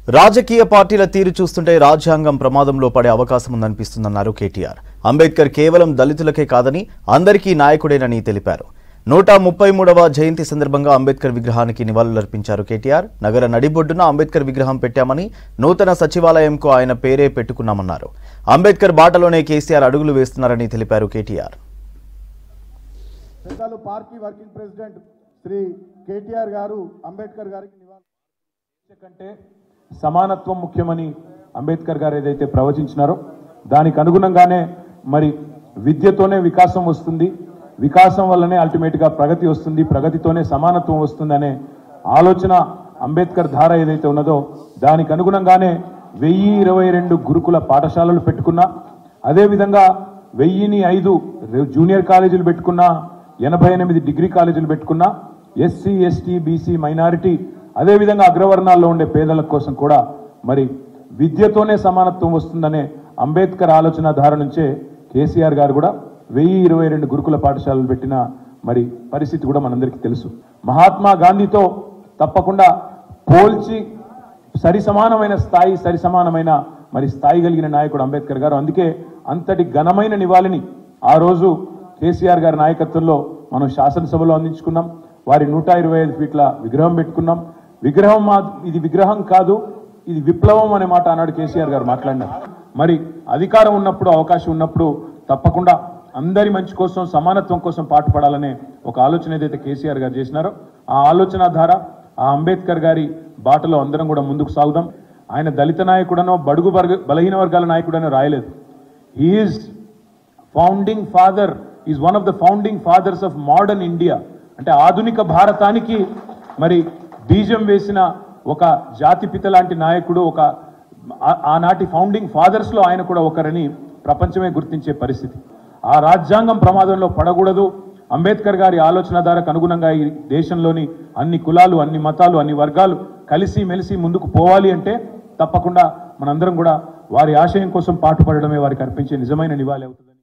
రాజకీయ పార్టీల తీరు చూస్తుంటే రాజ్యాంగం ప్రమాదంలో పడే అవకాశం ఉందనిపిస్తుందన్నారు కేటీఆర్ అంబేద్కర్ కేవలం దళితులకే కాదని అందరికీ నాయకుడేనని తెలిపారు నూట ముప్పై మూడవ జయంతి సందర్భంగా అంబేద్కర్ విగ్రహానికి నివాళులర్పించారు కేటీఆర్ నగర నడిబొడ్డున అంబేద్కర్ విగ్రహం పెట్టామని నూతన సచివాలయంకు ఆయన పేరే పెట్టుకున్నామన్నారు అంబేద్కర్ బాటలోనే కేసీఆర్ అడుగులు వేస్తున్నారని తెలిపారు కేటీఆర్ పెద్దలు party working president Shri KTR గారు అంబేద్కర్ గారికి నివాళి కంటే సమానత్వం ముఖ్యమని అంబేద్కర్ గారు ఏదైతే ప్రవచించినారో దానికి అనుగుణంగానే మరి విద్యతోనే వికాసం వస్తుంది వికాసం వల్లనే అల్టిమేట్ గా ప్రగతి వస్తుంది ప్రగతితోనే సమానత్వం వస్తుందనే ఆలోచన అంబేద్కర్ ధార ఏదైతే ఉన్నదో దానికి అనుగుణంగానే వెయ్యి ఇరవై రెండు గురుకుల పాఠశాలలు పెట్టుకున్నా అదేవిధంగా వెయ్యిని ఐదు జూనియర్ కాలేజీలు పెట్టుకున్నా ఎనభై ఎనిమిది డిగ్రీ కాలేజీలు పెట్టుకున్నా ఎస్సీ ఎస్టీ బీసీ మైనారిటీ అదేవిధంగా అగ్రవర్ణాల్లో ఉండే పేదల కోసం కూడా మరి విద్యతోనే సమానత్వం వస్తుందనే అంబేద్కర్ ఆలోచన ధార నుంచే కేసీఆర్ గారు కూడా వెయ్యి ఇరవై రెండు గురుకుల పాఠశాలలు పెట్టిన మరి పరిస్థితి కూడా మనందరికీ తెలుసు మహాత్మా గాంధీతో తప్పకుండా పోల్చి సరి సమానమైన స్థాయి సరి సమానమైన మరి స్థాయి కలిగిన నాయకుడు అంబేద్కర్ గారు అందుకే అంతటి ఘనమైన నివాళిని ఆ రోజు కేసీఆర్ గారి నాయకత్వంలో మనం శాసనసభలో అందించుకున్నాం వారి నూట ఇరవై ఐదు ఫీట్ల విగ్రహం పెట్టుకున్నాం విగ్రహం మా ఇది విగ్రహం కాదు ఇది విప్లవం అనే మాట అన్నాడు కేసీఆర్ గారు మాట్లాడినారు మరి అధికారం ఉన్నప్పుడు అవకాశం ఉన్నప్పుడు తప్పకుండా అందరి మంచి కోసం సమానత్వం కోసం పాటుపడాలనే ఒక ఆలోచన ఏదైతే కేసీఆర్ గారు చేసినారో ఆ ఆలోచన ద్వారా ఆ అంబేద్కర్ గారి బాటలో అందరం కూడా ముందుకు సాగుదాం ఆయన దళిత నాయకుడనో బడుగు వర్గ బలహీన వర్గాల నాయకుడనో రాయలేదు he is founding father is one of the founding fathers of modern India అంటే ఆధునిక భారతానికి మరి బీజం వేసిన ఒక జాతిపిత లాంటి నాయకుడు ఒక ఆ- ఆనాటి ఫౌండింగ్ ఫాదర్స్ లో ఆయన కూడా ఒకరని ప్రపంచమే గుర్తించే పరిస్థితి ఆ రాజ్యాంగం ప్రమాదంలో పడకూడదు అంబేద్కర్ గారి ఆలోచన ధారకు అనుగుణంగా ఈ దేశంలోని అన్ని కులాలు అన్ని మతాలు అన్ని వర్గాలు కలిసి మెలిసి ముందుకు పోవాలి అంటే తప్పకుండా మనందరం కూడా వారి ఆశయం కోసం పాటుపడడమే వారికి అర్పించే నిజమైన నివాళి అవుతుంది